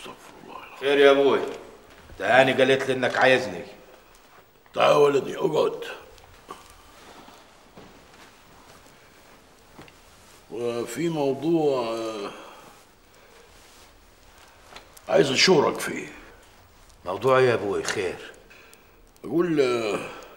استغفر الله خير يا ابوي تهاني قالت لي انك عايزني تعال ولدي اقعد وفي موضوع آه، عايز اشورك فيه موضوع إيه يا ابوي خير اقول آه،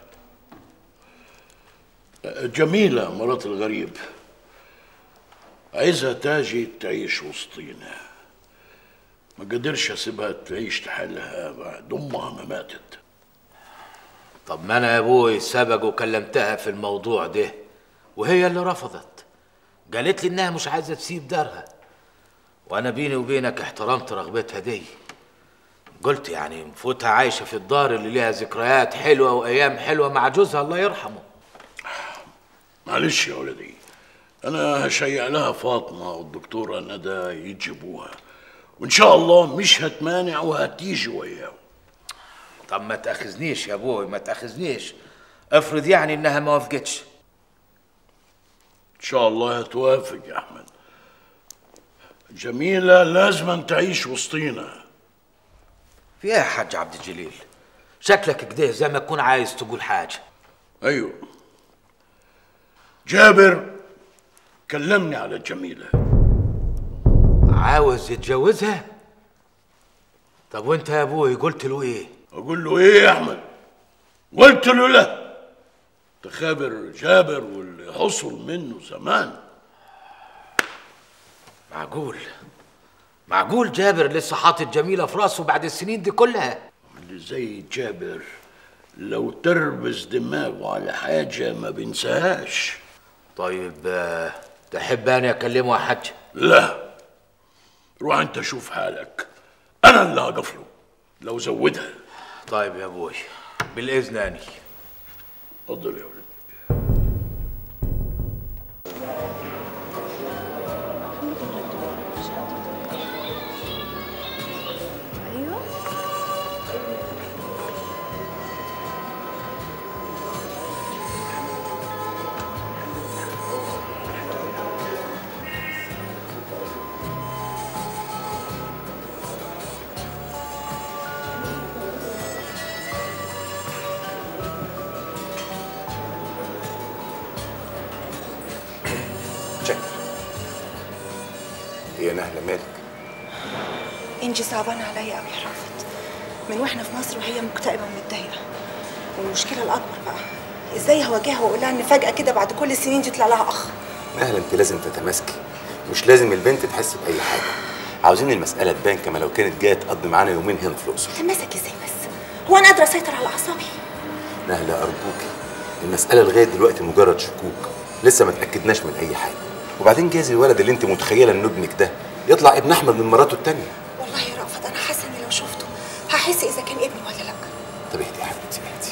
آه، جميلة مرات الغريب عايزها تاجي تعيش وسطينا ما قدرش اسيبها تعيش لحالها بعد امها ما ماتت طب ما انا يا ابوي سبق وكلمتها في الموضوع ده وهي اللي رفضت قالت لي انها مش عايزه تسيب دارها وانا بيني وبينك احترمت رغبتها دي قلت يعني مفوتها عايشه في الدار اللي ليها ذكريات حلوه وايام حلوه مع جوزها الله يرحمه معلش يا ولدي انا هشيع لها فاطمه والدكتوره ندى يجيبوها وان شاء الله مش هتمانع وهتيجي وياهم طب ما تاخذنيش يا ابوي ما تاخذنيش افرض يعني انها ما وافقتش ان شاء الله هتوافق يا احمد جميله لازم تعيش وسطينا في ايه يا حاج عبد الجليل شكلك كده زي ما تكون عايز تقول حاجه ايوه جابر كلمني على جميله عاوز يتجوزها طب وانت يا ابوي قلت له ايه اقول له ايه يا احمد قلت له لا تخابر جابر واللي حصل منه زمان معقول معقول جابر لسه حاطط جميله في راسه بعد السنين دي كلها اللي زي جابر لو تربس دماغه على حاجة ما بينساهاش طيب آه، تحب اني اكلمه يا حاج لا روح انت شوف حالك انا اللي هقف له لو زودها طيب يا ابوي بالاذن اني اتفضل يا ولد ايوه شكر هي نهلة مالك انجي صعبانه عليا قوي يا رافت من واحنا في مصر وهي مكتئبه ومتضايقه والمشكله الاكبر بقى ازاي هواجهها واقول لها ان فجاه كده بعد كل السنين دي يطلع لها اخ نهلة انت لازم تتماسكي مش لازم البنت تحس بأي حاجة عاوزين المسألة تبان كما لو كانت جاية تقضي معانا يومين هنا في الأقصر تمسك ازاي بس هو انا قادره اسيطر على اعصابي نهلة أرجوكي المسألة لغاية دلوقتي مجرد شكوك لسه ما تأكدناش من أي حاجة وبعدين جايز الولد اللي أنت متخيلة إنه ابنك ده يطلع ابن أحمد من مراته التانية والله يا رافت انا حاسه اني لو شفته هحس اذا كان ابني ولا لا طب اهدي يا حبيبتي اهدي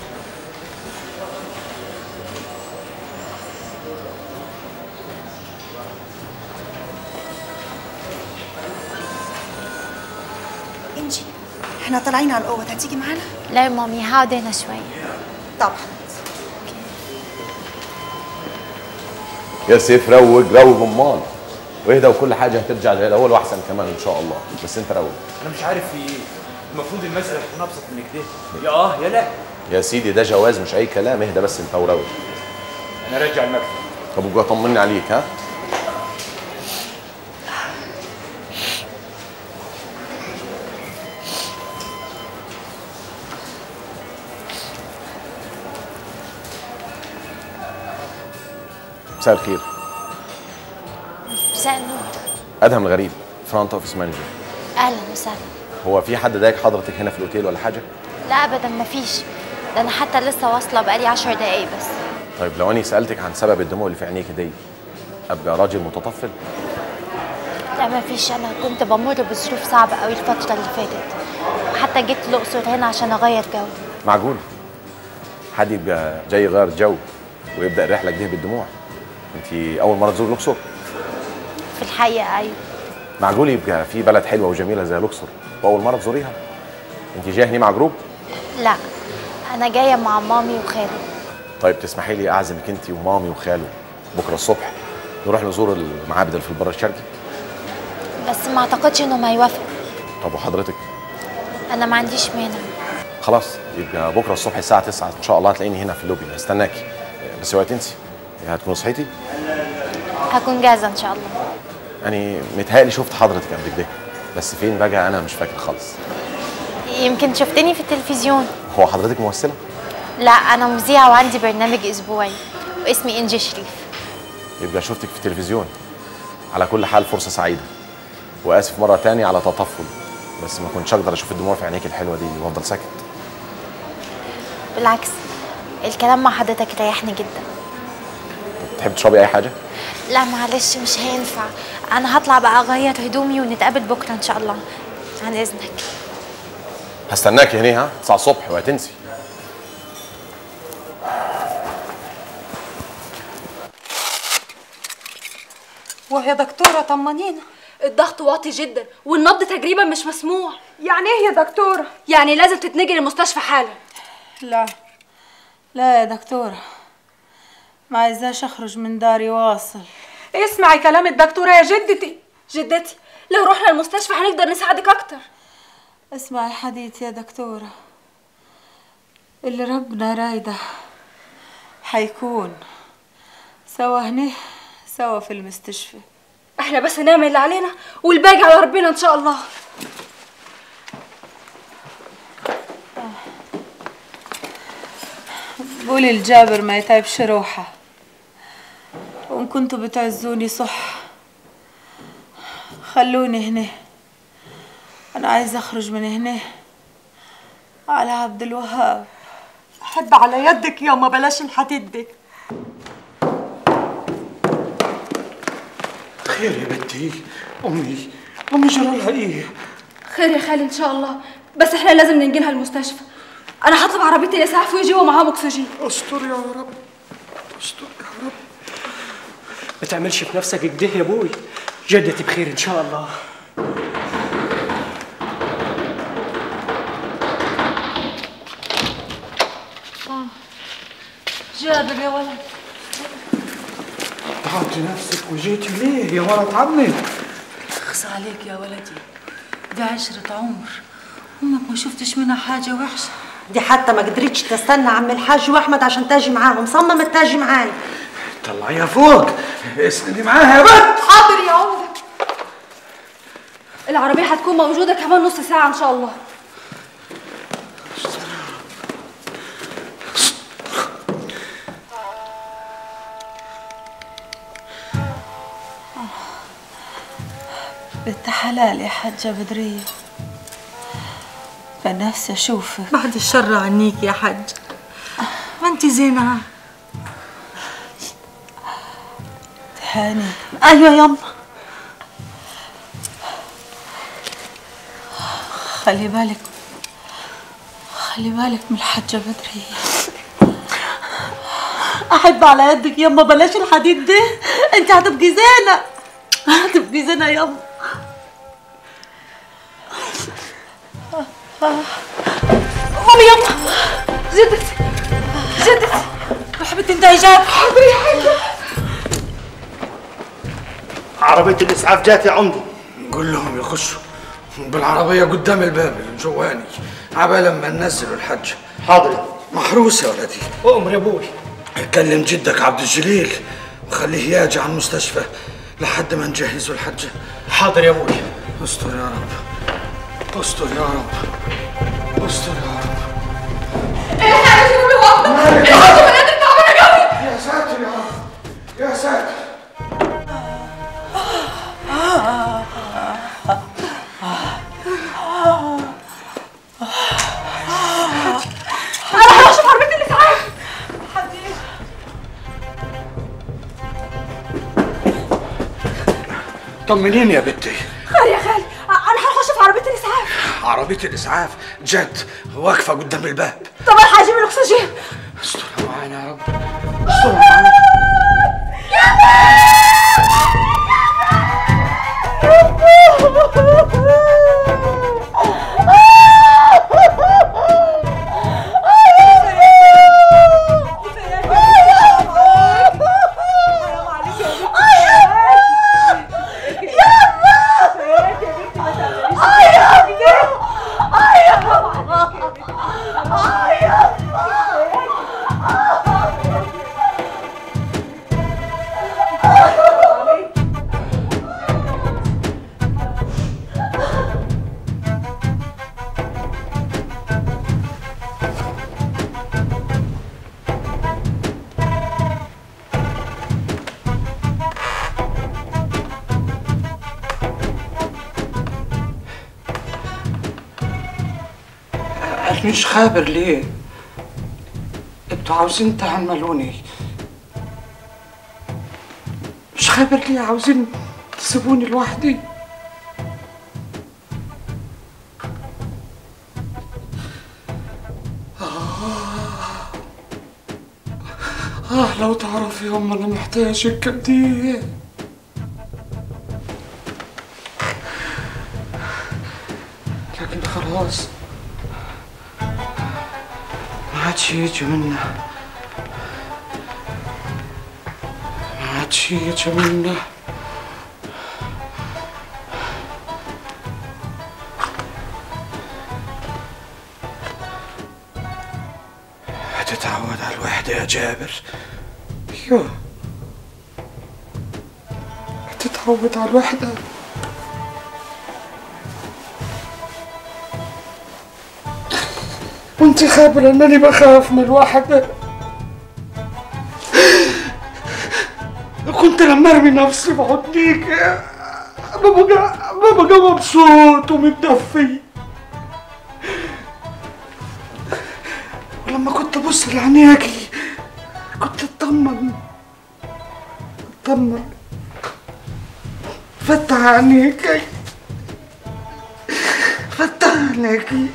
انجي احنا طالعين على القوه هتيجي معانا لا يا مامي هقعد هنا شوي طبعا يا سيف روج روج امال واهدى وكل حاجه هترجع زي الاول واحسن كمان ان شاء الله بس انت روج انا مش عارف في ايه المفروض المساله تكون ابسط من كده يا اه يا لا يا سيدي ده جواز مش اي كلام اهدى بس انت وروج انا راجع المكتب طب وجا طمني عليك ها مساء الخير مساء النور ادهم الغريب فرونت اوفيس مانجر اهلا وسهلا هو في حد ضايق حضرتك هنا في الاوتيل ولا حاجه لا ابدا مفيش ده انا حتى لسه واصله بقالي عشر دقايق بس طيب لو اني سالتك عن سبب الدموع اللي في عينيك دي ابقى راجل متطفل لا مفيش انا كنت بمر بظروف صعبه قوي الفتره اللي فاتت وحتى جيت الاقصر هنا عشان اغير جو معقول حد يبقى جاي يغير جو ويبدا الرحله كده بالدموع انت اول مره تزور الاقصر في الحقيقه ايوه معقول يبقى في بلد حلوه وجميله زي الاقصر واول مره تزوريها انت جايه هنا مع جروب لا انا جايه مع مامي وخالي طيب تسمحي لي اعزمك انت ومامي وخاله بكره الصبح نروح نزور المعابد اللي في البر الشرقي بس ما اعتقدش انهم هيوافقوا طب وحضرتك انا ما عنديش مانع خلاص يبقى بكره الصبح الساعه 9 ان شاء الله هتلاقيني هنا في اللوبي هستناكي بس اوعي تنسي هتكوني صحيتي هكون جاهزه ان شاء الله يعني متهيألي شفت حضرتك قبل كده بس فين بقى انا مش فاكر خالص يمكن شفتني في التلفزيون هو حضرتك ممثله لا انا مذيعه وعندي برنامج اسبوعي واسمي انجي شريف يبقى شفتك في التلفزيون على كل حال فرصه سعيده واسف مره تاني على تطفل بس ما كنتش اقدر اشوف الدموع في عينيك الحلوه دي وافضل ساكت بالعكس الكلام مع حضرتك ريحني جدا تحب تشربي اي حاجه لا معلش مش هينفع انا هطلع بقى اغير هدومي ونتقابل بكره ان شاء الله عن اذنك هستناكي هنا ها 9 الصبح وهتنسي وهي دكتورة طمنينا الضغط واطي جدا والنبض تقريبا مش مسموع يعني ايه يا دكتورة؟ يعني لازم تتنقل المستشفى حالا لا لا يا دكتورة ما عايزاش اخرج من داري واصل اسمعي كلام الدكتورة يا جدتي جدتي لو رحنا المستشفى هنقدر نساعدك اكتر اسمعي حديث يا دكتورة اللي ربنا رايده حيكون سوا هنا سوا في المستشفى احنا بس نعمل اللي علينا والباقي على ربنا ان شاء الله قولي الجابر ما يتعبش روحه وإن كنتوا بتعزوني صح خلوني هنا أنا عايزة أخرج من هنا على عبد الوهاب حد على يدك يا ما بلاش الحديد دي خير يا بنتي امي امي جرى لها ايه خير يا خالي ان شاء الله بس احنا لازم ننقلها المستشفى انا هطلب عربيه الاسعاف ويجيبوا معاهم اكسجين استر يا رب استر يا رب ما تعملش في نفسك كده يا ابوي جدتي بخير ان شاء الله جابر يا ولد تعبتي نفسك وجيتي ليه يا مرة عمي خص عليك يا ولدي دي عشرة عمر أمك ما شفتش منها حاجة وحشة دي حتى ما قدرتش تستنى عم الحاج واحمد عشان تاجي معاهم صممت تاجي معاي طلعيها فوق اسندي معاها يا بنت حاضر يا عمده العربيه هتكون موجوده كمان نص ساعه ان شاء الله بنت حلال يا حاجة بدرية كان نفسي أشوفك بعد الشر عنيك يا حاج ما انت زينة تهاني ايوه يما خلي بالك خلي بالك من الحاجة بدرية احب على يدك يما بلاش الحديد ده انت هتبقي زينة هتبقي زينة يما مامي يما جدتي جدتي حبيبتي انت ايجاب حاضر يا حاجه عربية الإسعاف جات يا عمدي قول لهم يخشوا بالعربية قدام الباب الجواني عبال لما ننزلوا الحج حاضر محروس يا ولدي أؤمر يا ابوي كلم جدك عبد الجليل وخليه يجي على المستشفى لحد ما نجهزوا الحجة حاضر يا ابوي استر يا رب استر يا رب استر يا رب يا ساتر يا رب يا ساتر انا هروح اشوف عربيه الاسعاف طمنيني يا بنتي خير يا خالي انا هروح اشوف عربيه الاسعاف عربية الإسعاف جت واقفة قدام الباب طب انا هجيب الاكسجين استر معانا يا رب استر معانا يا أنا مش خابر ليه انتوا عاوزين تعملوني مش خابر ليه عاوزين تسيبوني لوحدي آه آه لو تعرفي يوم أنا محتاجك قد إيه لكن خلاص ما عادش يجي منه ما عادش يجي منه هتتعود على الوحدة يا جابر ايوه هتتعود على الوحدة وانت خابرة انني بخاف من الوحدة كنت لما ارمي نفسي بحضنيك ببقى ببقى مبسوط ومتدفي ولما كنت ابص لعينيكي كنت اطمن اطمن فتح عينيكي فتح عينيكي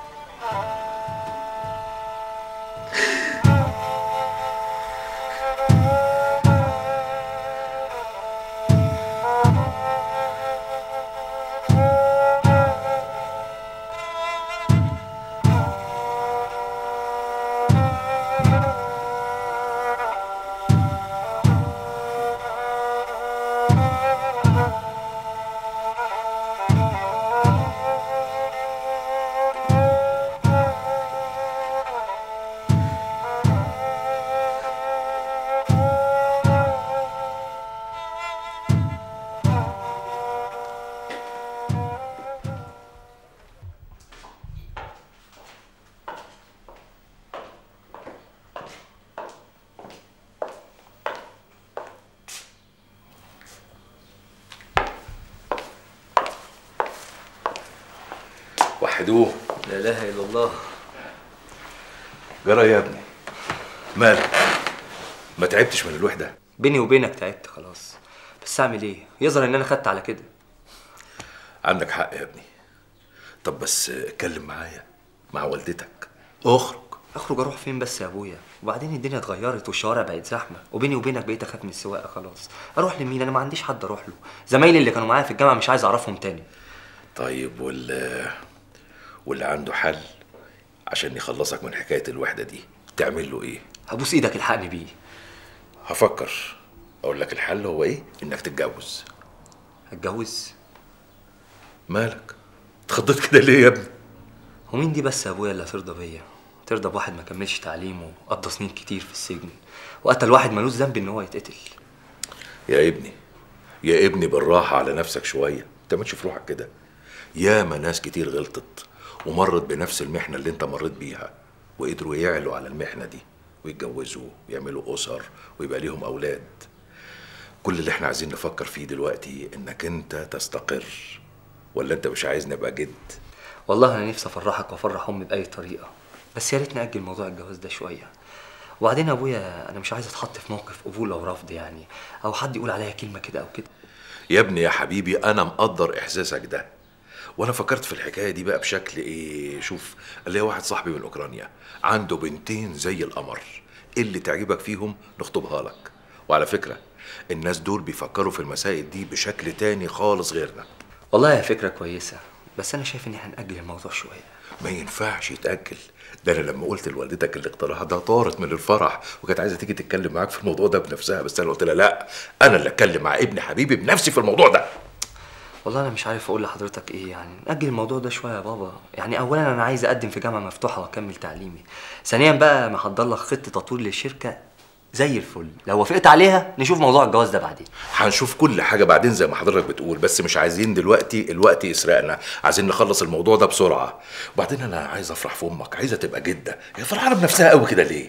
وحدوه لا اله الا الله جرى يا ابني مالك ما تعبتش من الوحده بيني وبينك تعبت خلاص بس اعمل ايه يظهر ان انا خدت على كده عندك حق يا ابني طب بس اتكلم معايا مع والدتك اخرج اخرج اروح فين بس يا ابويا وبعدين الدنيا اتغيرت والشوارع بقت زحمه وبيني وبينك بقيت اخاف من السواقه خلاص اروح لمين انا ما عنديش حد اروح له زمايلي اللي كانوا معايا في الجامعه مش عايز اعرفهم تاني طيب وال واللي عنده حل عشان يخلصك من حكايه الوحده دي تعمل له ايه هبوس ايدك الحقني بيه هفكر اقول لك الحل هو ايه انك تتجوز اتجوز مالك اتخضيت كده ليه يا ابني ومين دي بس يا ابويا اللي هترضى بيا ترضى بواحد ما كملش تعليمه وقضى سنين كتير في السجن وقتل واحد ملوش ذنب ان هو يتقتل يا ابني يا ابني بالراحه على نفسك شويه انت ما تشوف روحك كده ياما ناس كتير غلطت ومرت بنفس المحنه اللي انت مريت بيها وقدروا يعلوا على المحنه دي ويتجوزوا ويعملوا اسر ويبقى ليهم اولاد كل اللي احنا عايزين نفكر فيه دلوقتي انك انت تستقر ولا انت مش عايز نبقى جد والله انا نفسي افرحك وافرح امي باي طريقه بس يا ريت ناجل موضوع الجواز ده شويه وبعدين يا ابويا انا مش عايز اتحط في موقف قبول او رفض يعني او حد يقول عليا كلمه كده او كده يا ابني يا حبيبي انا مقدر احساسك ده وانا فكرت في الحكايه دي بقى بشكل ايه شوف اللي واحد صاحبي من اوكرانيا عنده بنتين زي القمر إيه اللي تعجبك فيهم نخطبها لك وعلى فكره الناس دول بيفكروا في المسائل دي بشكل تاني خالص غيرنا والله هي فكره كويسه بس انا شايف ان احنا ناجل الموضوع شويه ما ينفعش يتاجل ده انا لما قلت لوالدتك الاقتراح ده طارت من الفرح وكانت عايزه تيجي تتكلم معاك في الموضوع ده بنفسها بس انا قلت لها لا انا اللي اتكلم مع ابن حبيبي بنفسي في الموضوع ده والله انا مش عارف اقول لحضرتك ايه يعني ناجل الموضوع ده شويه يا بابا يعني اولا انا عايز اقدم في جامعه مفتوحه واكمل تعليمي ثانيا بقى محضر لك خطه تطوير للشركه زي الفل لو وافقت عليها نشوف موضوع الجواز ده بعدين هنشوف كل حاجه بعدين زي ما حضرتك بتقول بس مش عايزين دلوقتي الوقت يسرقنا عايزين نخلص الموضوع ده بسرعه وبعدين انا عايز افرح في امك عايزه تبقى جده هي فرحانه بنفسها قوي كده ليه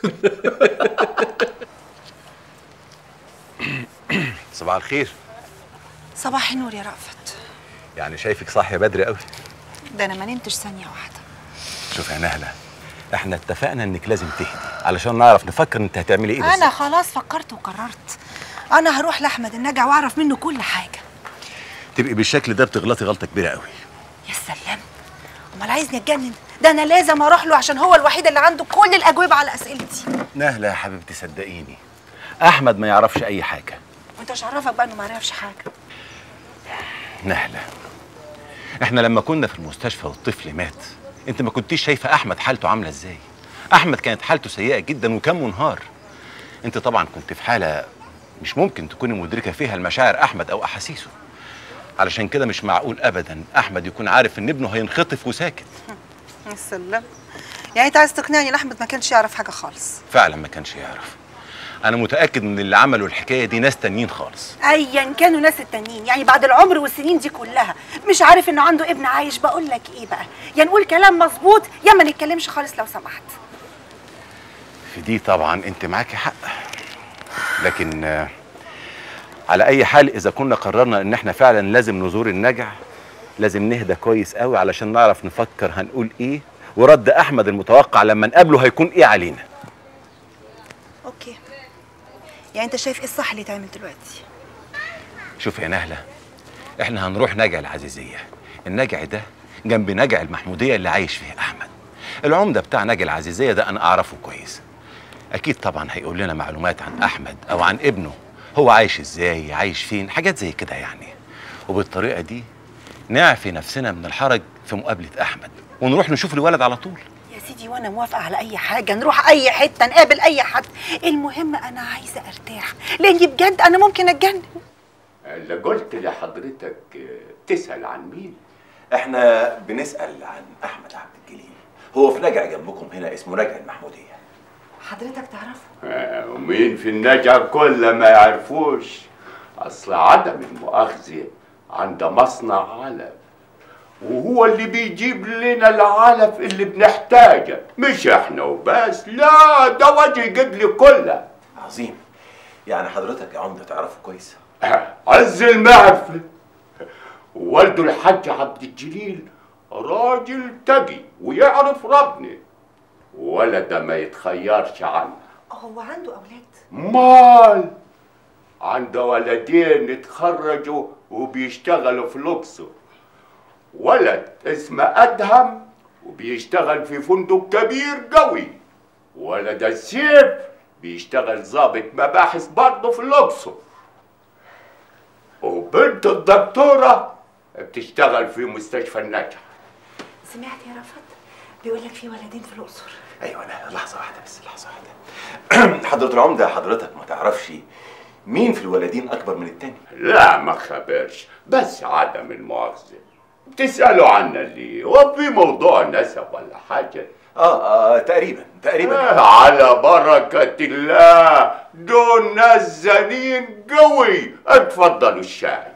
صباح الخير صباح النور يا رأفت يعني شايفك صاحيه بدري قوي ده انا ما نمتش ثانيه واحده شوف يا نهله احنا اتفقنا انك لازم تهدي علشان نعرف نفكر انت هتعملي ايه انا بالظبط خلاص فكرت وقررت انا هروح لاحمد النجع واعرف منه كل حاجه تبقي بالشكل ده بتغلطي غلطه كبيره قوي يا سلام امال عايزني اتجنن ده انا لازم اروح له عشان هو الوحيد اللي عنده كل الاجوبه على اسئلتي نهله يا حبيبتي صدقيني احمد ما يعرفش اي حاجه وانت مش عرفك بقى انه ما يعرفش حاجه نهله احنا لما كنا في المستشفى والطفل مات انت ما كنتيش شايفه احمد حالته عامله ازاي احمد كانت حالته سيئه جدا وكان منهار انت طبعا كنت في حاله مش ممكن تكوني مدركه فيها المشاعر احمد او احاسيسه علشان كده مش معقول ابدا احمد يكون عارف ان ابنه هينخطف وساكت يا سلام يعني انت عايز تقنعني ان احمد ما كانش يعرف حاجه خالص فعلا ما كانش يعرف انا متاكد ان اللي عملوا الحكايه دي ناس تانيين خالص ايا كانوا ناس التانيين يعني بعد العمر والسنين دي كلها مش عارف انه عنده ابن عايش بقول لك ايه بقى يا نقول كلام مظبوط يا ما نتكلمش خالص لو سمحت في دي طبعا انت معاكي حق لكن آه، على اي حال اذا كنا قررنا ان احنا فعلا لازم نزور النجع لازم نهدى كويس قوي علشان نعرف نفكر هنقول ايه ورد احمد المتوقع لما نقابله هيكون ايه علينا اوكي يعني انت شايف ايه الصح اللي يتعمل دلوقتي شوف يا نهله احنا هنروح نجع العزيزيه النجع ده جنب نجع المحموديه اللي عايش فيه احمد العمده بتاع نجع العزيزيه ده انا اعرفه كويس اكيد طبعا هيقول لنا معلومات عن احمد او عن ابنه هو عايش ازاي عايش فين حاجات زي كده يعني وبالطريقه دي نعفي نفسنا من الحرج في مقابله احمد ونروح نشوف الولد على طول يا سيدي وانا موافقه على اي حاجه نروح اي حته نقابل اي حد المهم انا عايزه ارتاح لاني بجد انا ممكن اتجنن اللي قلت لحضرتك تسأل عن مين؟ احنا بنسال عن احمد عبد الجليل هو في نجع جنبكم هنا اسمه نجع المحموديه حضرتك تعرفه آه، ومين في النجع كل ما يعرفوش أصل عدم المؤاخذة عند مصنع علف وهو اللي بيجيب لنا العلف اللي بنحتاجه مش احنا وبس لا ده وجه قبلي كله عظيم يعني حضرتك يا عمده تعرفه كويس عز المعرفة والده الحاج عبد الجليل راجل تقي ويعرف ربنا ولد ما يتخيرش عنه هو عنده اولاد مال عنده ولدين اتخرجوا وبيشتغلوا في لوكسور ولد اسمه أدهم وبيشتغل في فندق كبير قوي ولد السيف بيشتغل ضابط مباحث برضه في لوكسور وبنت الدكتورة بتشتغل في مستشفى النجح سمعت يا رفعت بيقول لك في ولدين في الاقصر ايوه لا لحظه واحده بس لحظه واحده حضره العمده حضرتك ما تعرفش مين في الولدين اكبر من التاني لا ما خبرش بس عدم المؤاخذة بتسألوا عنا ليه وفي موضوع نسب ولا حاجة اه, آه تقريبا تقريبا آه على بركة الله دول ناس زنين قوي اتفضلوا الشاي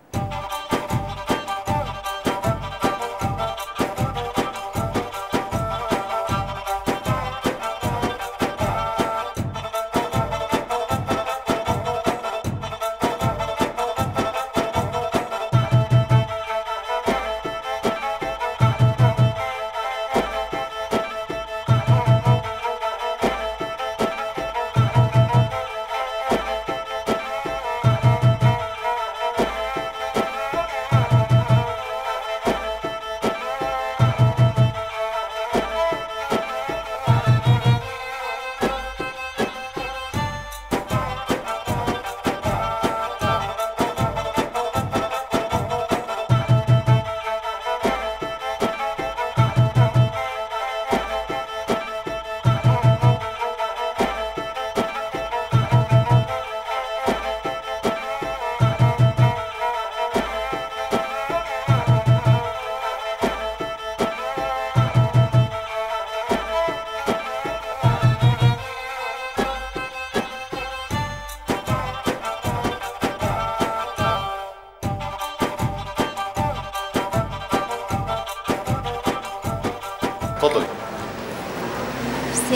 اتفضلي ميرسي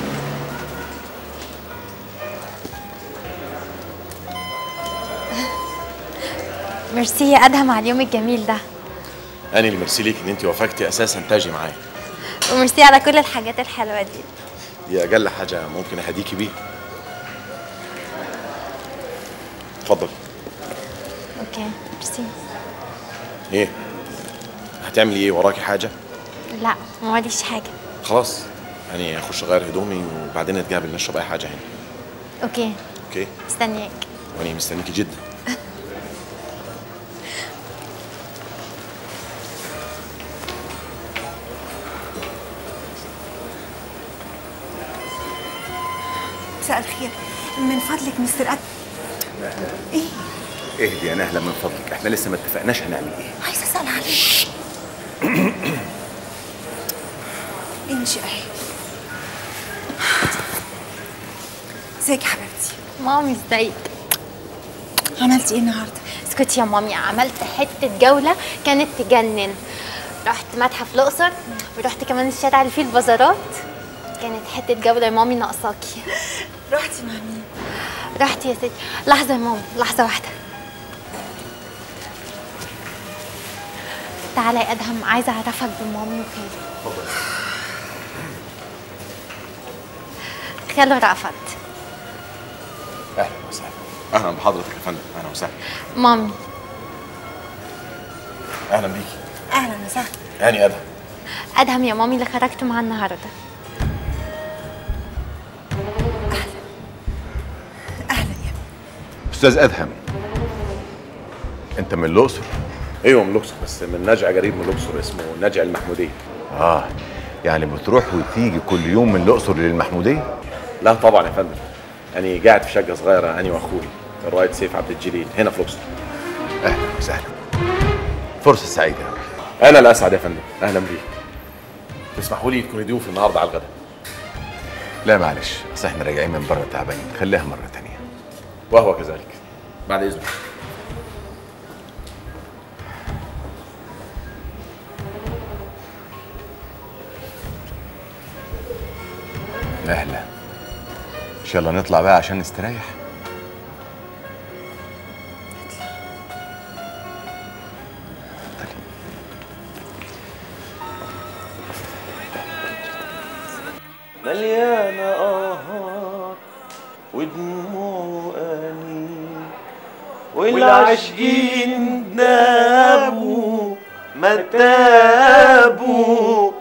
ميرسي يا ادهم على اليوم الجميل ده انا اللي ميرسي ليك ان انت وافقتي اساسا تاجي معايا وميرسي على كل الحاجات الحلوه دي دي اقل حاجه ممكن اهديكي بيها اتفضل اوكي ميرسي ايه هتعملي ايه وراكي حاجه لا ما وريش حاجه خلاص يعني اخش اغير هدومي وبعدين نتقابل نشرب اي حاجه هنا اوكي اوكي استنيك وانا مستنيكي جدا مساء الخير من فضلك مستر أد... ايه اهدي يا نهله من فضلك احنا لسه ما اتفقناش هنعمل ايه عايزه اسال عليك انجي اهي ازيك يا حبيبتي مامي ازيك عملتي ايه النهارده اسكتي يا مامي عملت حته جوله كانت تجنن رحت متحف الاقصر ورحت كمان الشارع اللي فيه البازارات كانت حته جوله يا مامي ناقصاكي رحتي مع مين رحت يا ستي لحظه يا مامي لحظه واحده تعالى يا ادهم عايزه اعرفك بمامي وخالي خالو رأفت اهلا وسهلا اهلا بحضرتك يا فندم اهلا وسهلا مامي اهلا بيكي اهلا وسهلا هاني ادهم ادهم يا مامي اللي خرجت معاه النهارده استاذ ادهم انت من الاقصر ايوه من الاقصر بس من نجع قريب من الاقصر اسمه نجع المحموديه اه يعني بتروح وتيجي كل يوم من الاقصر للمحموديه لا طبعا يا فندم انا قاعد في شقه صغيره انا واخوي الرائد سيف عبد الجليل هنا في الاقصر اهلا وسهلا فرصه سعيده انا الاسعد يا فندم اهلا بيك تسمحوا لي تكونوا ضيوف النهارده على الغداء لا معلش اصل احنا راجعين من بره تعبانين خليها مره تانية وهو كذلك بعد اذنك اهلا ان شاء الله نطلع بقى عشان نستريح مليانة آهات ودموع أنين والعاشقين دابوا ما تابوا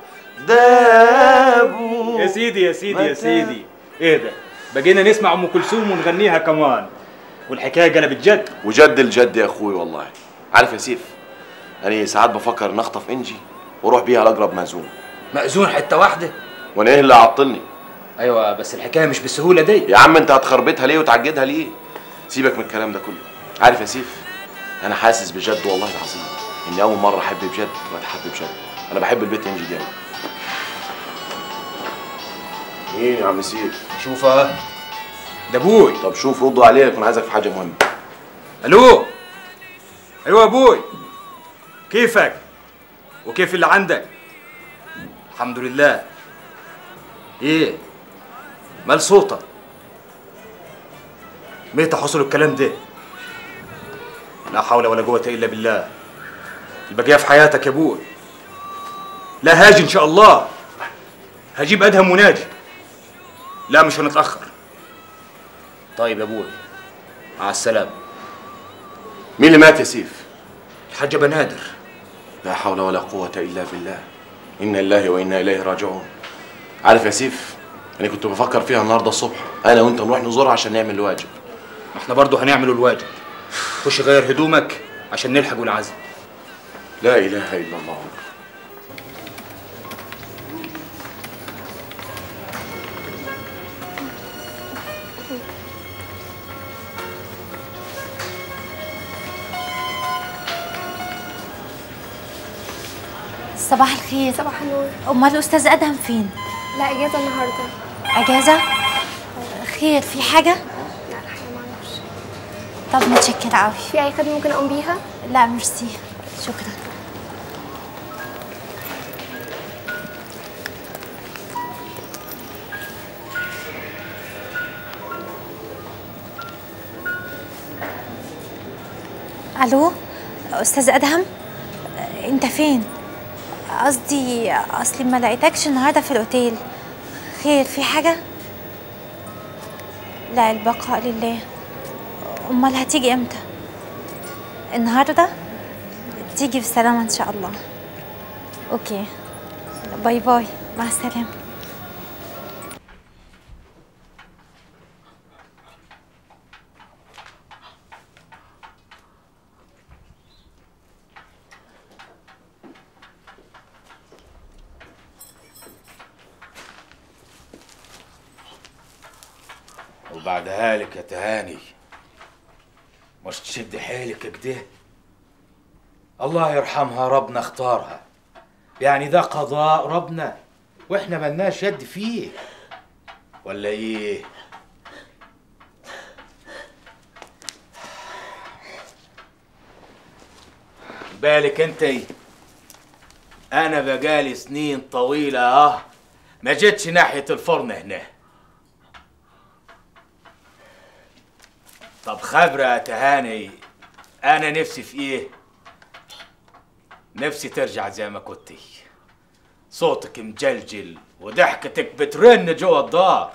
دابوا يا سيدي يا سيدي يا متى- سيدي ايه ده بقينا نسمع ام كلثوم ونغنيها كمان والحكايه قلبت جد وجد الجد يا اخوي والله عارف يا سيف انا ساعات بفكر نخطف انجي واروح بيها لاقرب مأذون مأذون حته واحده وانا ايه اللي عطلني ايوه بس الحكايه مش بالسهوله دي يا عم انت هتخربطها ليه وتعجدها ليه سيبك من الكلام ده كله عارف يا سيف انا حاسس بجد والله العظيم اني اول مره احب بجد واتحب بجد انا بحب البيت انجي دي أوي. مين يا عم سيف شوفها ده ابوي طب شوف ردوا عليه يكون عايزك في حاجه مهمه الو ايوه يا ابوي كيفك وكيف اللي عندك الحمد لله ايه مال صوتك متى حصل الكلام ده لا حول ولا قوة إلا بالله البقية في حياتك يا ابوي لا هاجي إن شاء الله هجيب أدهم وناجي لا مش هنتأخر طيب يا ابوي مع السلامة مين اللي مات يا سيف الحاجة بنادر لا حول ولا قوة إلا بالله إنا لله وإنا إليه راجعون عارف يا سيف أنا كنت بفكر فيها النهاردة الصبح أنا وأنت نروح نزورها عشان نعمل الواجب ما احنا برضه هنعمل الواجب خش غير هدومك عشان نلحق العزم لا إله إلا الله صباح الخير صباح النور امال الاستاذ ادهم فين لا اجازه النهارده اجازه خير في حاجه لا الحقيقه ما اعرفش طب متشكره قوي في اي خدمه ممكن اقوم بيها لا ميرسي شكرا الو استاذ ادهم انت فين قصدي اصلي ما لقيتكش النهارده في الاوتيل خير في حاجه لا البقاء لله امال هتيجي امتى النهارده تيجي بالسلامه ان شاء الله اوكي باي باي مع السلامه وبعدها لك يا تهاني مش تشد حيلك كده الله يرحمها ربنا اختارها يعني ده قضاء ربنا واحنا ملناش يد فيه ولا ايه بالك انت انا بقالي سنين طويله اه ما جيتش ناحيه الفرن هنا طب خبرة يا تهاني أنا نفسي في إيه؟ نفسي ترجع زي ما كنتي صوتك مجلجل وضحكتك بترن جوا الدار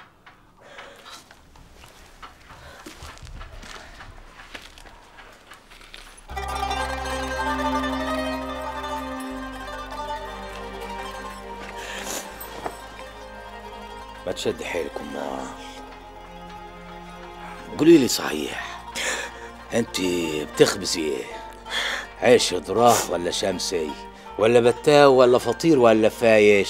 ما تشد حيلك امال قولي لي صحيح انت بتخبزي ايه عيش ذراه ولا شمسي ولا بتاو ولا فطير ولا فايش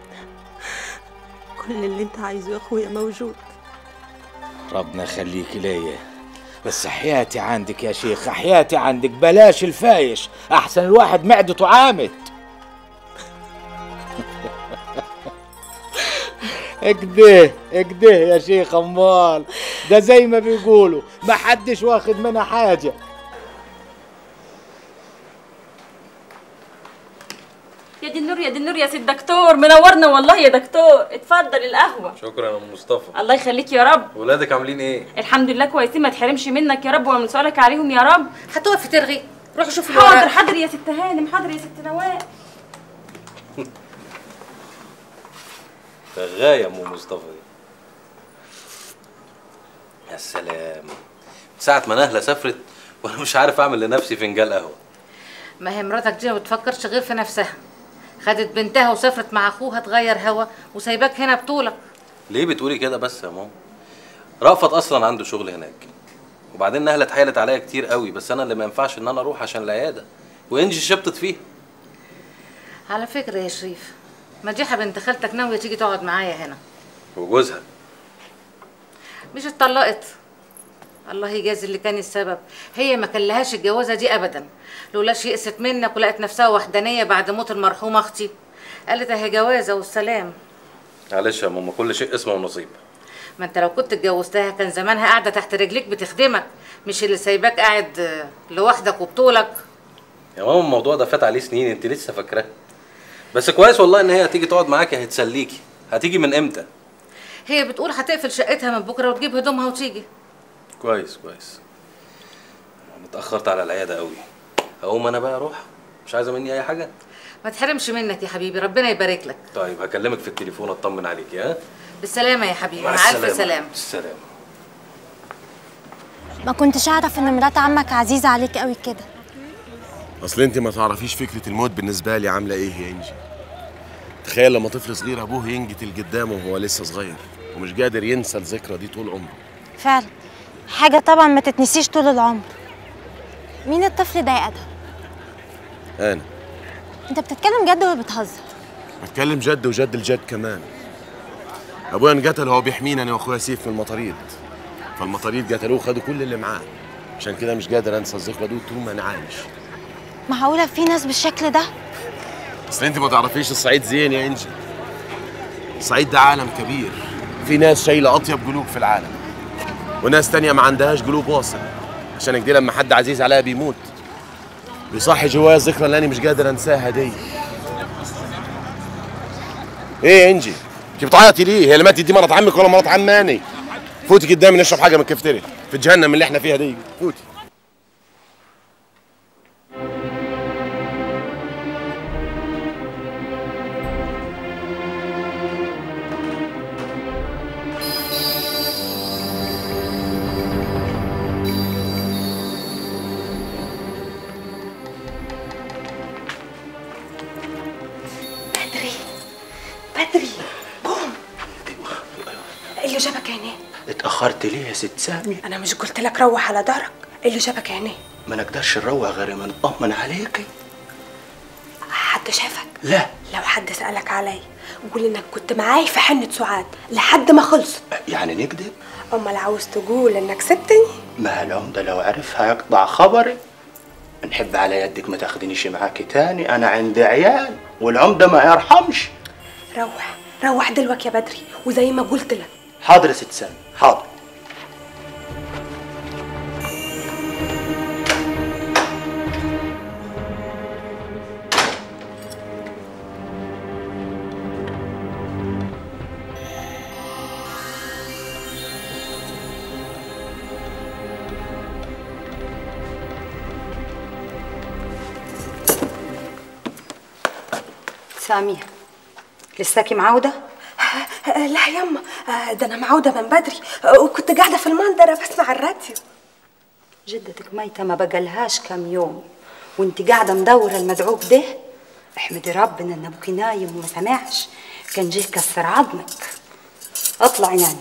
كل اللي انت عايزه يا اخويا موجود ربنا يخليك ليا بس حياتي عندك يا شيخ حياتي عندك بلاش الفايش احسن الواحد معدته عامت اكده اكده يا شيخ امال ده زي ما بيقولوا ما حدش واخد منها حاجه يا دي النور يا دي النور يا سيد دكتور منورنا والله يا دكتور اتفضل القهوه شكرا يا ام مصطفى الله يخليك يا رب ولادك عاملين ايه الحمد لله كويسين ما تحرمش منك يا رب ومن سؤالك عليهم يا رب هتقفي ترغي روحي شوفي حاضر الورق. حاضر يا ست هانم حاضر يا ست نوال رغاية يا ام مصطفى دي يا سلام ساعة ما نهلة سافرت وانا مش عارف اعمل لنفسي فنجان قهوة ما هي مراتك دي ما بتفكرش غير في نفسها خدت بنتها وسافرت مع اخوها تغير هوا وسايباك هنا بطولك ليه بتقولي كده بس يا ماما رأفت اصلا عنده شغل هناك وبعدين نهلة اتحايلت عليا كتير قوي بس انا اللي ما ينفعش ان انا اروح عشان العيادة وانجي شبطت فيها على فكرة يا شريف مديحة بنت خالتك ناوية تيجي تقعد معايا هنا وجوزها مش اتطلقت الله يجازي اللي كان السبب هي ما كان لهاش الجوازة دي أبدا لولاش يئست منك ولقت نفسها وحدانية بعد موت المرحومة أختي قالت أهي جوازة والسلام معلش يا ماما كل شيء اسمه ونصيب ما انت لو كنت اتجوزتها كان زمانها قاعدة تحت رجليك بتخدمك مش اللي سايباك قاعد آه، لوحدك وبطولك يا ماما الموضوع ده فات عليه سنين انت لسه فاكراه بس كويس والله ان هي هتيجي تقعد معاكي هتسليكي هتيجي من امتى هي بتقول هتقفل شقتها من بكرة وتجيب هدومها وتيجي كويس كويس انا اتاخرت على العياده قوي اقوم انا بقى اروح مش عايزه مني اي حاجه ما تحرمش منك يا حبيبي ربنا يبارك لك طيب هكلمك في التليفون اطمن عليكي ها بالسلامة يا حبيبي مع مع ألف السلامة. سلامة السلام ما كنتش اعرف ان مرات عمك عزيزه عليك قوي كده اصل انت ما تعرفيش فكره الموت بالنسبه لي عامله ايه يا انجي تخيل لما طفل صغير ابوه ينجتل قدامه وهو لسه صغير ومش قادر ينسى الذكرى دي طول عمره فعلا حاجه طبعا ما تتنسيش طول العمر مين الطفل ده يا ادهم انا انت بتتكلم جد ولا بتهزر بتكلم جد وجد الجد كمان ابويا انقتل وهو بيحمينا انا واخويا سيف من المطاريد فالمطاريد قتلوه وخدوا كل اللي معاه عشان كده مش قادر انسى الذكرى دي طول ما انا عايش معقوله في ناس بالشكل ده اصل انت ما تعرفيش الصعيد زين يا انجي الصعيد ده عالم كبير في ناس شايله اطيب قلوب في العالم وناس تانية ما عندهاش قلوب واصل عشان كده لما حد عزيز عليا بيموت بيصحي جوايا الذكرى اللي انا مش قادر انساها دي ايه يا انجي انت بتعيطي ليه هي اللي ماتت دي مرات عمك ولا مرات عماني فوتي قدامي نشرب حاجه من الكافتيريا في جهنم اللي احنا فيها دي فوتي اتأخرت ليه يا ست سامي؟ انا مش قلت لك روح على دارك إيه اللي جابك هنا ما نقدرش نروح غير ما نطمن عليكي حد شافك لا لو حد سألك علي قول انك كنت معاي في حنة سعاد لحد ما خلصت يعني نكذب؟ امال عاوز تقول انك سبتني ما العمدة لو عرفها يقطع خبري نحب على يدك ما تاخدنيش معاكي تاني انا عندي عيال والعمدة ما يرحمش روح روح دلوك يا بدري وزي ما قلت لك حاضر يا ست سامي حاضر سامية لساكي معودة؟ لا يما آه، ده انا معودة من بدري آه، وكنت قاعدة في المنظرة بسمع الراديو جدتك ميتة ما بقالهاش كام يوم وانت قاعدة مدورة المدعوك ده احمدي ربنا ان ابوكي نايم وما سمعش كان جه كسر عظمك اطلعي نامي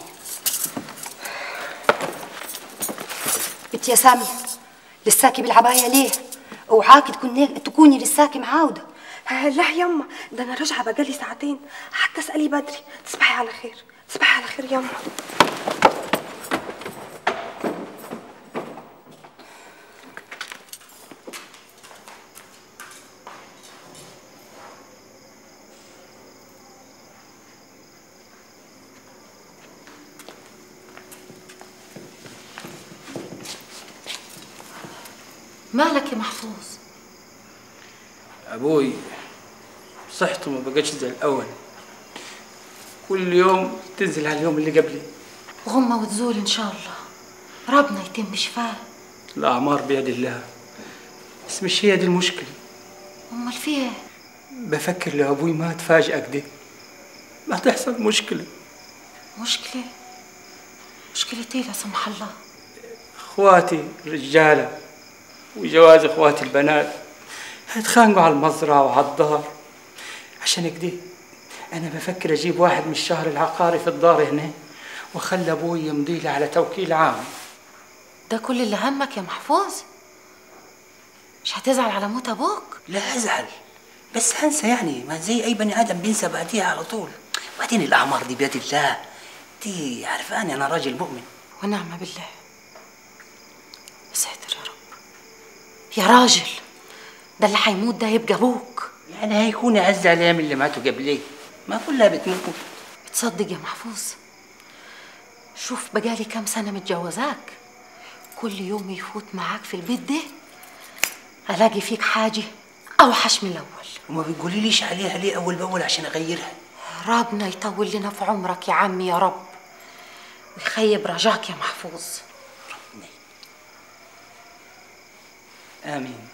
انت يا سامية لساكي بالعباية ليه؟ اوعاكي تكوني تكوني لساكي معاودة آه، لا يما ده انا راجعة بقالي ساعتين حتى اسألي بدري تصبحي على خير تصبحي على خير يما مالك يا محفوظ ابوي صحته ما بقتش زي الاول كل يوم تنزل على اليوم اللي قبلي غمة وتزول ان شاء الله ربنا يتم شفاه الاعمار بيد الله بس مش هي دي المشكله امال في ايه بفكر لو ابوي مات فجأة كده ما تحصل مشكله مشكلة مشكلة ايه لا سمح الله اخواتي رجاله وجواز اخواتي البنات هيتخانقوا على المزرعه وعلى الدار عشان كده انا بفكر اجيب واحد من الشهر العقاري في الدار هنا واخلي ابوي يمضي لي على توكيل عام ده كل اللي همك يا محفوظ مش هتزعل على موت ابوك لا ازعل بس هنسى يعني ما زي اي بني ادم بينسى بعديها على طول بعدين الاعمار دي بيد الله دي عرفاني انا راجل مؤمن ونعم بالله يا ساتر يا رب يا راجل ده اللي هيموت ده يبقى ابوك يعني هيكون اعز عليا من اللي ماتوا قبلي ما كلها بتموت تصدق يا محفوظ شوف بقالي كام سنة متجوزاك كل يوم يفوت معاك في البيت ده ألاقي فيك حاجة أوحش من الأول وما بتقوليليش عليها ليه اول باول عشان اغيرها ربنا يطول لنا في عمرك يا عمي يا رب ويخيب رجاك يا محفوظ امين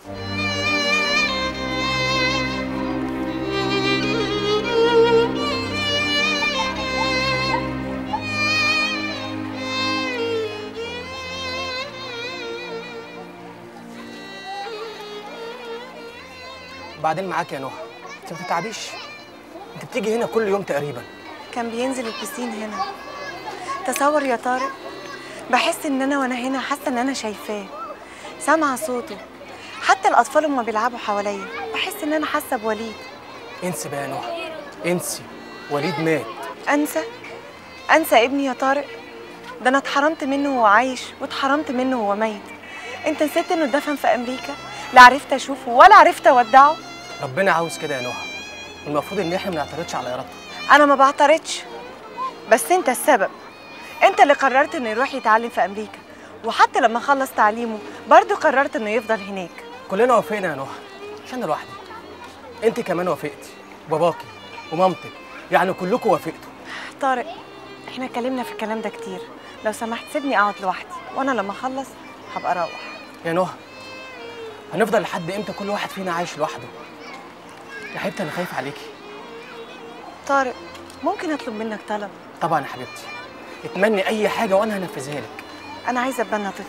بعدين معاك يا نهى انت ما تتعبيش انت بتيجي هنا كل يوم تقريبا كان بينزل البسين هنا تصور يا طارق بحس ان انا وانا هنا حاسه ان انا شايفاه سامعه صوته حتى الاطفال هما بيلعبوا حواليا بحس ان انا حاسه بوليد انسي بقى يا نهى انسي وليد مات انسى انسى ابني يا طارق ده انا اتحرمت منه وهو عايش واتحرمت منه وهو ميت انت نسيت انه اتدفن في امريكا لا عرفت اشوفه ولا عرفت اودعه ربنا عاوز كده يا نهى والمفروض ان احنا ما نعترضش على ارادته انا ما بعترضش بس انت السبب انت اللي قررت انه يروح يتعلم في امريكا وحتى لما خلص تعليمه برضه قررت انه يفضل هناك كلنا وافقنا يا نهى مش انا لوحدي انت كمان وافقتي وباباكي ومامتك يعني كلكم وافقتوا طارق احنا اتكلمنا في الكلام ده كتير لو سمحت سيبني اقعد لوحدي وانا لما اخلص هبقى اروح يا نهى هنفضل لحد امتى كل واحد فينا عايش لوحده يا حبيبتي انا خايف عليكي طارق ممكن اطلب منك طلب طبعا يا حبيبتي اتمني اي حاجه وانا هنفذها لك انا عايزه اتبنى طفل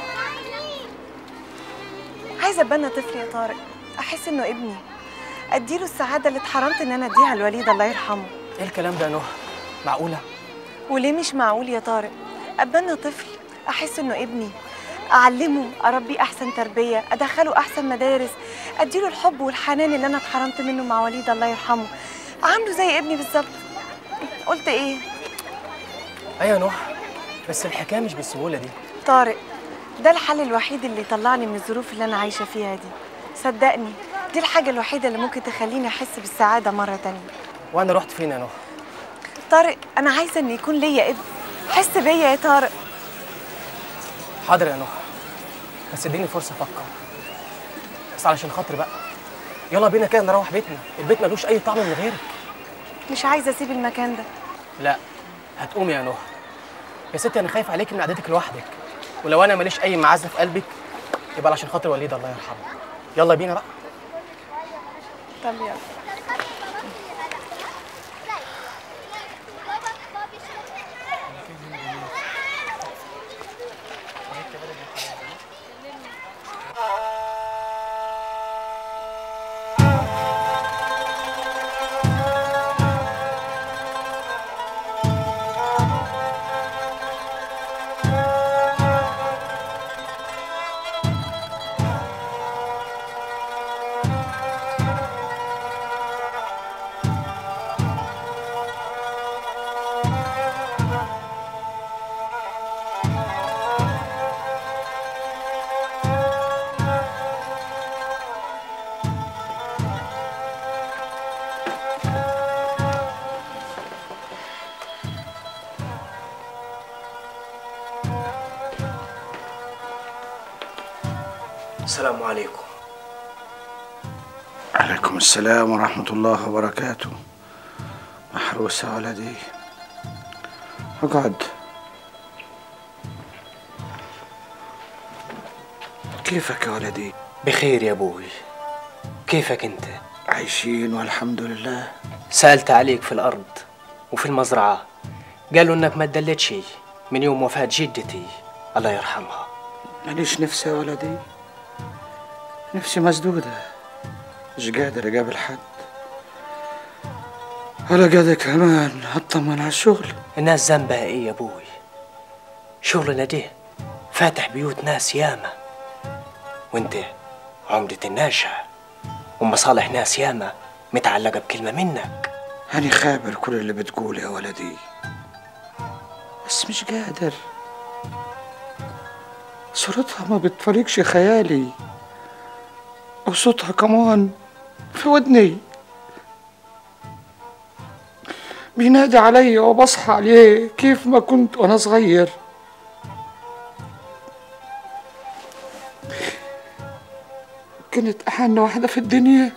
عايزه اتبنى طفل يا طارق احس انه ابني اديله السعاده اللي اتحرمت ان انا اديها لوليد الله يرحمه ايه الكلام ده يا نهى معقوله وليه مش معقول يا طارق اتبنى طفل احس انه ابني اعلمه اربيه احسن تربيه ادخله احسن مدارس اديله الحب والحنان اللي انا اتحرمت منه مع وليد الله يرحمه عامله زي ابني بالظبط قلت ايه ايوه يا نوح بس الحكايه مش بالسهوله دي طارق ده الحل الوحيد اللي يطلعني من الظروف اللي انا عايشه فيها دي صدقني دي الحاجه الوحيده اللي ممكن تخليني احس بالسعاده مره تانية وانا رحت فين يا نوح طارق انا عايزه ان يكون ليا ابن حس بيا يا طارق حاضر يا نوح بس اديني فرصه افكر بس علشان خاطري بقى يلا بينا كده نروح بيتنا البيت ملوش اي طعم من غيرك مش عايزه اسيب المكان ده لا هتقومي يا نوح يا ستي انا خايف عليكي من قعدتك لوحدك ولو انا ماليش اي معزه في قلبك يبقى علشان خاطر وليد الله يرحمه يلا بينا بقى طب يلا السلام عليكم عليكم السلام ورحمة الله وبركاته محروس يا ولدي اقعد كيفك يا ولدي بخير يا ابوي كيفك انت عايشين والحمد لله سألت عليك في الأرض وفي المزرعة قالوا إنك ما تدلتش من يوم وفاة جدتي الله يرحمها ماليش نفسي يا ولدي نفسي مسدودة مش قادر أقابل حد ولا قادر كمان أطمن على الشغل الناس ذنبها إيه يا أبوي شغلنا ده فاتح بيوت ناس ياما وانت عمدة الناشئة ومصالح ناس ياما متعلقة بكلمة منك أنا خابر كل اللي بتقوله يا ولدي بس مش قادر صورتها ما بتفارقش خيالي وصوتها كمان في ودني بينادي عليا وبصحى عليه كيف ما كنت وانا صغير كانت أحن واحدة في الدنيا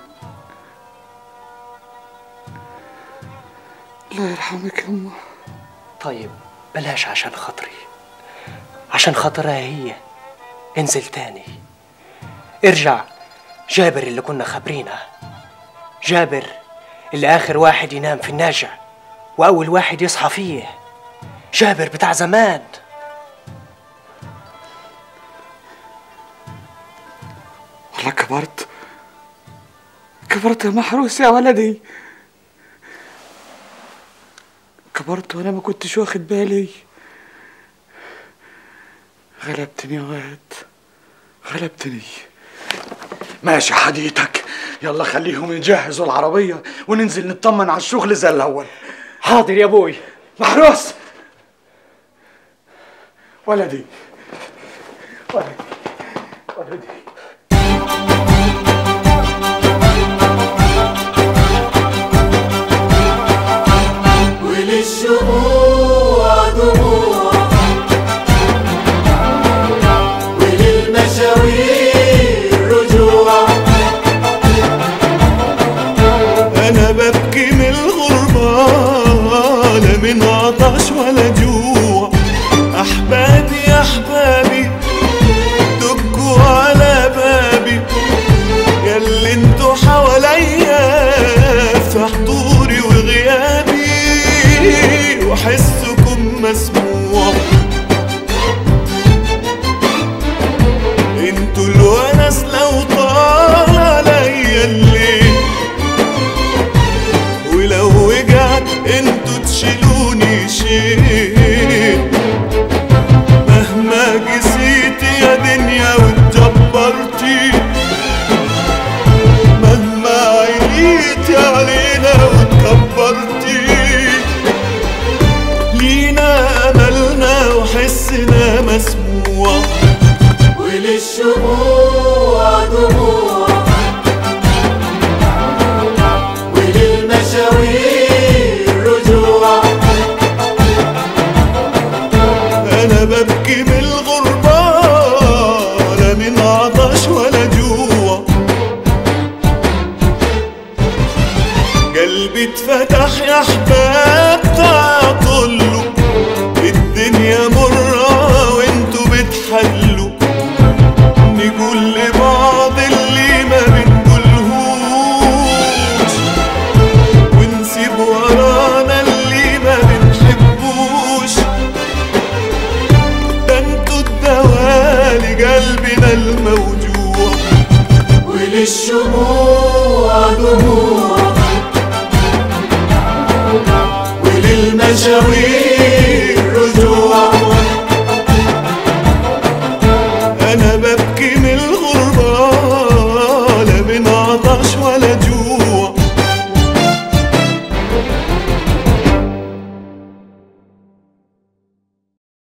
الله يرحمك يا أمه طيب بلاش عشان خاطري عشان خاطرها هي انزل تاني ارجع جابر اللي كنا خابرينه جابر اللي آخر واحد ينام في الناجع وأول واحد يصحى فيه جابر بتاع زمان والله كبرت كبرت يا محروس يا ولدي كبرت وانا ما كنتش واخد بالي غلبتني يا واد غلبتني ماشي حديتك يلا خليهم يجهزوا العربية وننزل نطمن على الشغل زي الأول حاضر يا ابوي محروس ولدي ولدي ولدي وللشموع دموع وللمشاوير رجوع انا ببكي من الغربة لا من عطش ولا جوع احبابي يا احبابي دقوا على بابي ياللي انتوا حواليا في حضوري وغيابي وحسكم مسموع انتوا الونس لو طال عليا الليل ولو وجعت انتوا تشيلوني شيل وللدموع دموع وللمشاوير رجوع انا ببكي من الغربة لا من عطش ولا جوع قلبي اتفتح يا احباب تعطلوا الدنيا مرة وانتوا بتحلوا نقول لبعض اللي ما بنقولهوش ونسيب ورانا اللي ما بنحبوش ده انتوا الدواء لقلبنا الموجوع وللشموع دموع وللمشاوير